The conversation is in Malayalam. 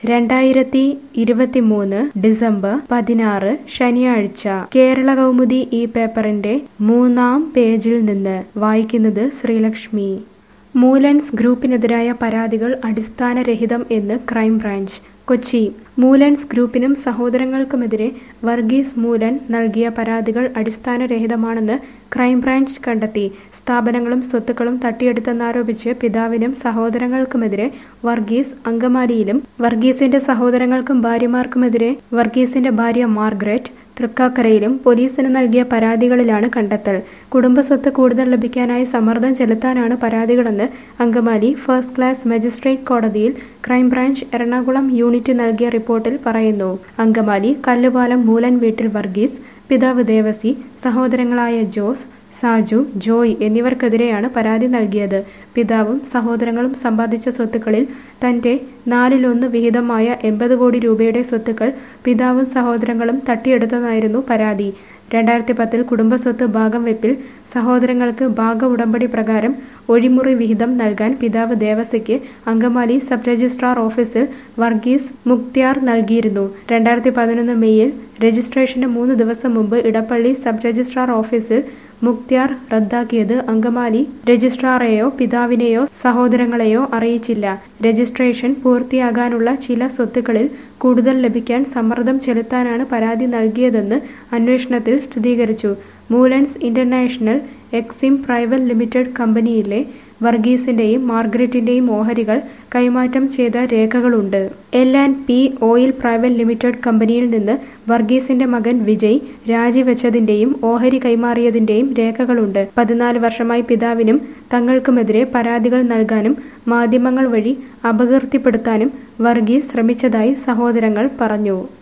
രണ്ടായിരത്തി ഇരുപത്തിമൂന്ന് ഡിസംബർ പതിനാറ് ശനിയാഴ്ച കേരള കൗമുദി ഈ പേപ്പറിന്റെ മൂന്നാം പേജിൽ നിന്ന് വായിക്കുന്നത് ശ്രീലക്ഷ്മി മൂലൻസ് ഗ്രൂപ്പിനെതിരായ പരാതികൾ അടിസ്ഥാനരഹിതം എന്ന് ക്രൈംബ്രാഞ്ച് കൊച്ചി മൂലൻസ് ഗ്രൂപ്പിനും സഹോദരങ്ങൾക്കുമെതിരെ വർഗീസ് മൂലൻ നൽകിയ പരാതികൾ അടിസ്ഥാനരഹിതമാണെന്ന് ക്രൈംബ്രാഞ്ച് കണ്ടെത്തി സ്ഥാപനങ്ങളും സ്വത്തുക്കളും തട്ടിയെടുത്തെന്നാരോപിച്ച് പിതാവിനും സഹോദരങ്ങൾക്കുമെതിരെ വർഗീസ് അങ്കമാലിയിലും വർഗീസിന്റെ സഹോദരങ്ങൾക്കും ഭാര്യമാർക്കുമെതിരെ വർഗീസിന്റെ ഭാര്യ മാർഗ്രറ്റ് തൃക്കാക്കരയിലും പോലീസിന് നൽകിയ പരാതികളിലാണ് കണ്ടെത്തൽ കുടുംബസ്വത്ത് കൂടുതൽ ലഭിക്കാനായി സമ്മർദ്ദം ചെലുത്താനാണ് പരാതികളെന്ന് അങ്കമാലി ഫസ്റ്റ് ക്ലാസ് മജിസ്ട്രേറ്റ് കോടതിയിൽ ക്രൈംബ്രാഞ്ച് എറണാകുളം യൂണിറ്റ് നൽകിയ റിപ്പോർട്ടിൽ പറയുന്നു അങ്കമാലി കല്ലുപാലം മൂലൻ വീട്ടിൽ വർഗീസ് പിതാവ് ദേവസി സഹോദരങ്ങളായ ജോസ് സാജു ജോയ് എന്നിവർക്കെതിരെയാണ് പരാതി നൽകിയത് പിതാവും സഹോദരങ്ങളും സമ്പാദിച്ച സ്വത്തുക്കളിൽ തന്റെ നാലിലൊന്ന് വിഹിതമായ എൺപത് കോടി രൂപയുടെ സ്വത്തുക്കൾ പിതാവും സഹോദരങ്ങളും തട്ടിയെടുത്തതായിരുന്നു പരാതി രണ്ടായിരത്തി പത്തിൽ കുടുംബസ്വത്ത് ഭാഗം വെപ്പിൽ സഹോദരങ്ങൾക്ക് ഭാഗ ഉടമ്പടി പ്രകാരം ഒഴിമുറി വിഹിതം നൽകാൻ പിതാവ് ദേവസയ്ക്ക് അങ്കമാലി സബ് രജിസ്ട്രാർ ഓഫീസിൽ വർഗീസ് മുക്തിയാർ നൽകിയിരുന്നു രണ്ടായിരത്തി പതിനൊന്ന് മെയ്യിൽ രജിസ്ട്രേഷന് മൂന്ന് ദിവസം മുമ്പ് ഇടപ്പള്ളി സബ് രജിസ്ട്രാർ ഓഫീസിൽ മുക്തിയാർ റദ്ദാക്കിയത് അങ്കമാലി രജിസ്ട്രാറെയോ പിതാവിനെയോ സഹോദരങ്ങളെയോ അറിയിച്ചില്ല രജിസ്ട്രേഷൻ പൂർത്തിയാകാനുള്ള ചില സ്വത്തുക്കളിൽ കൂടുതൽ ലഭിക്കാൻ സമ്മർദ്ദം ചെലുത്താനാണ് പരാതി നൽകിയതെന്ന് അന്വേഷണത്തിൽ സ്ഥിരീകരിച്ചു Moolans international exim private limited കമ്പനിയിലെ വർഗീസിന്റെയും മാർഗ്രറ്റിന്റെയും ഓഹരികൾ കൈമാറ്റം ചെയ്ത രേഖകളുണ്ട് L and P oil private limited കമ്പനിയിൽ നിന്ന് വർഗീസിന്റെ മകൻ വിജയ് രാജിവെച്ചതിന്റെയും ഓഹരി കൈമാറിയതിന്റെയും രേഖകളുണ്ട് പതിനാല് വർഷമായി പിതാവിനും തങ്ങൾക്കുമെതിരെ പരാതികൾ നൽകാനും മാധ്യമങ്ങൾ വഴി അപകീർത്തിപ്പെടുത്താനും വർഗീസ് ശ്രമിച്ചതായി സഹോദരങ്ങൾ പറഞ്ഞു